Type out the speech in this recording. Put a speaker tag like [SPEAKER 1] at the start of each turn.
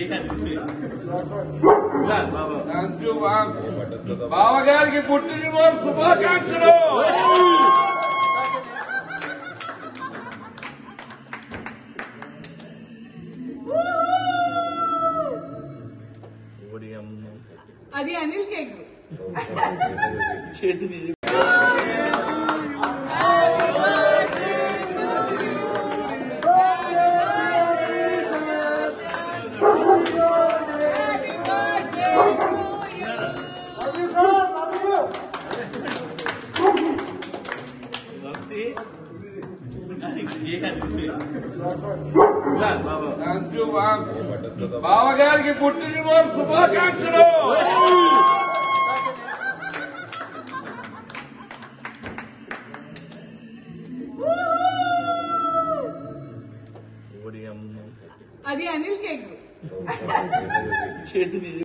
[SPEAKER 1] thank you బావగారికి పుట్టినరోజు శుభాకాంక్షలు
[SPEAKER 2] అది అనిల్ కేక్
[SPEAKER 1] థ్యాంక్ యూ బావగారికి పుట్టినరోజు శుభాకాంక్షలు
[SPEAKER 2] అది అనిల్ కేక్